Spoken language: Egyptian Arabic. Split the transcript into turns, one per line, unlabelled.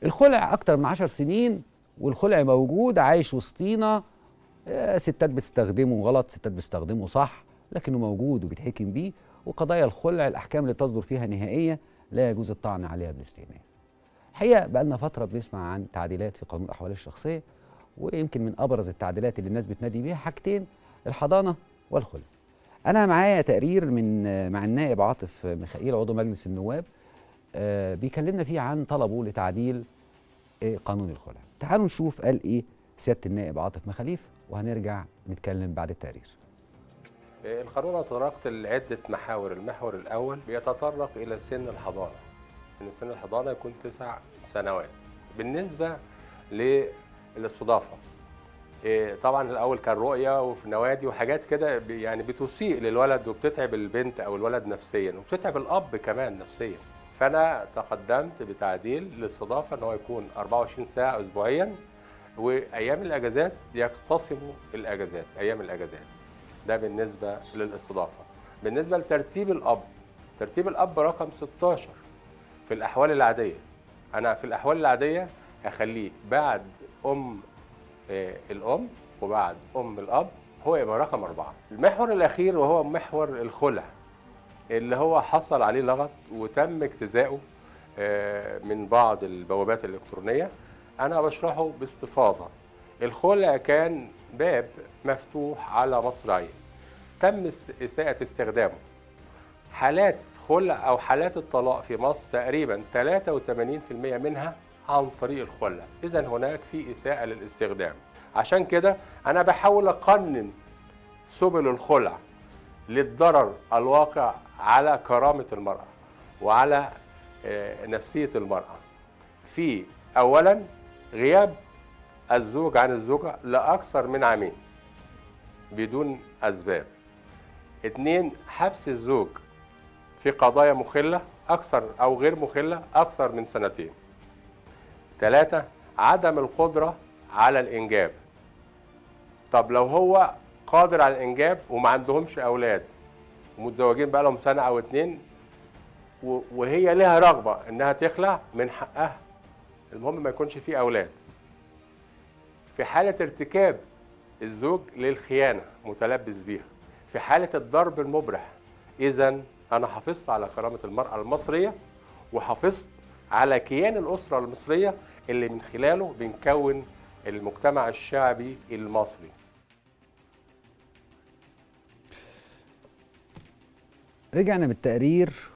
الخلع اكتر من عشر سنين والخلع موجود عايش وسطينا آه، ستات بتستخدمه غلط ستات بتستخدمه صح لكنه موجود وبيتحكم بيه وقضايا الخلع الاحكام اللي تصدر فيها نهائيه لا يجوز الطعن عليها بالاستئناف الحقيقه بقى لنا فتره بنسمع عن تعديلات في قانون الاحوال الشخصيه ويمكن من ابرز التعديلات اللي الناس بتنادي بيها حاجتين الحضانه والخلع انا معايا تقرير من آه، مع النائب عاطف ميخائيل عضو مجلس النواب آه، بيكلمنا فيه عن طلبه لتعديل آه، قانون الخلع تعالوا نشوف قال ايه سياده النائب عاطف مخاليف وهنرجع نتكلم بعد التقرير
القانون تطرقت لعدة محاور المحور الأول بيتطرق إلى سن الحضانة إن سن الحضانة يكون تسع سنوات بالنسبة للاستضافة إيه، طبعا الأول كان رؤية وفي نوادي وحاجات كده ب- يعني بتسيء للولد وبتتعب البنت أو الولد نفسيا وبتتعب الأب كمان نفسيا فأنا تقدمت بتعديل للاستضافة إن هو يكون 24 ساعة أسبوعيا وأيام الأجازات يقتسموا الأجازات أيام الأجازات ده بالنسبة للاستضافة بالنسبة لترتيب الأب ترتيب الأب رقم 16 في الأحوال العادية أنا في الأحوال العادية هخليه بعد أم آه، الأم وبعد أم الأب هو يبقى رقم أربعة المحور الأخير وهو محور الخلع اللي هو حصل عليه لغط وتم اجتزاؤه آه، من بعض البوابات الإلكترونية أنا بشرحه باستفاضة الخلع كان باب مفتوح على مصراعيه تم است- إساءة استخدامه حالات خلع أو حالات الطلاق في مصر تقريبا 83% منها عن طريق الخلع إذا هناك في إساءة للاستخدام عشان كده أنا بحاول أقنن سبل الخلع للضرر الواقع على كرامة المرأة وعلى آه، نفسية المرأة في أولا غياب الزوج عن الزوجة لأكثر من عامين بدون أسباب اتنين حبس الزوج في قضايا مخلة أكثر أو غير مخلة أكثر من سنتين ثلاثة عدم القدرة على الإنجاب طب لو هو قادر على الإنجاب وما عندهمش أولاد ومتزوجين بقى لهم سنة أو اتنين و- وهي لها رغبة إنها تخلع من حقها المهم ما يكونش فيه أولاد في حالة ارتكاب الزوج للخيانة متلبس بيها في حالة الضرب المبرح إذا أنا حافظت على كرامة المرأة المصرية وحافظت على كيان الأسرة المصرية اللي من خلاله بنكون المجتمع الشعبي المصري
رجعنا بالتقرير